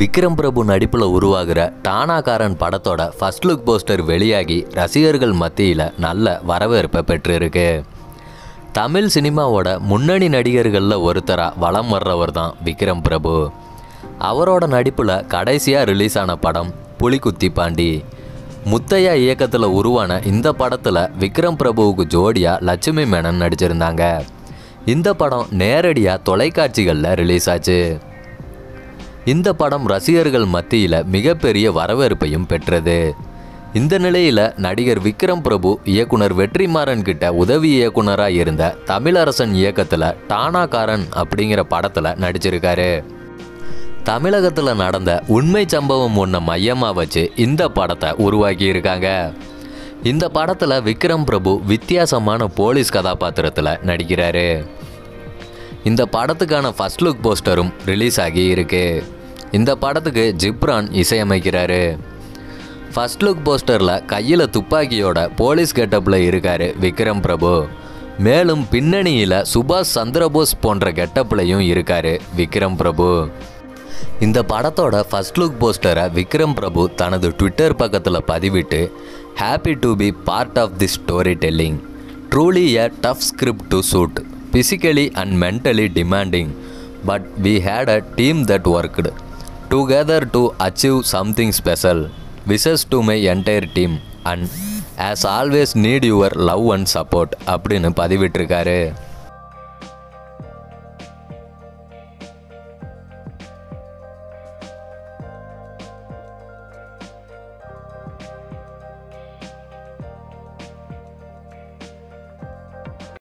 விக்ரம் பிரபு நடிப்பில் உருவாகிற டானாகாரன் படத்தோட ஃபர்ஸ்ட் லுக் போஸ்டர் வெளியாகி ரசிகர்கள் மத்தியில் நல்ல வரவேற்பை பெற்றிருக்கு தமிழ் சினிமாவோட முன்னணி நடிகர்களில் ஒருத்தராக வலம் வர்றவர் தான் விக்ரம் பிரபு அவரோட நடிப்பில் கடைசியாக ரிலீஸ் ஆன படம் புலிகுத்தி பாண்டி முத்தையா இயக்கத்தில் உருவான இந்த படத்தில் விக்ரம் பிரபுவுக்கு ஜோடியாக லட்சுமி மேனன் நடிச்சிருந்தாங்க இந்த படம் நேரடியாக தொலைக்காட்சிகளில் ரிலீஸ் ஆச்சு இந்த படம் ரசிகர்கள் மத்தியில் மிகப்பெரிய வரவேற்பையும் பெற்றது இந்த நிலையில் நடிகர் விக்ரம் பிரபு இயக்குனர் வெற்றிமாறன் கிட்ட உதவி இயக்குனராக இருந்த தமிழரசன் இயக்கத்தில் டானாகாரன் அப்படிங்கிற படத்தில் நடிச்சிருக்காரு தமிழகத்தில் நடந்த உண்மை சம்பவம் ஒன்றை மையமாக வச்சு இந்த படத்தை உருவாக்கியிருக்காங்க இந்த படத்தில் விக்ரம் பிரபு வித்தியாசமான போலீஸ் கதாபாத்திரத்தில் நடிக்கிறாரு இந்த படத்துக்கான ஃபர்ஸ்ட் லுக் போஸ்டரும் ரிலீஸ் ஆகி இருக்கு இந்த படத்துக்கு ஜிப்ரான் இசையமைக்கிறாரு ஃபர்ஸ்ட் லுக் போஸ்டரில் கையில் துப்பாக்கியோட போலீஸ் கெட்டப்பில் இருக்காரு விக்ரம் பிரபு மேலும் பின்னணியில் சுபாஷ் சந்திரபோஸ் போன்ற கெட்டப்லையும் இருக்காரு விக்ரம் பிரபு இந்த படத்தோட ஃபர்ஸ்ட் லுக் போஸ்டரை விக்ரம் பிரபு தனது ட்விட்டர் பக்கத்தில் பதிவிட்டு happy to be part of the story telling truly a tough script to suit physically and mentally demanding but we had a team that worked together to achieve something special wishes to my entire team and as always need your love and support அப்படின்னு பதிவிட்டிருக்காரு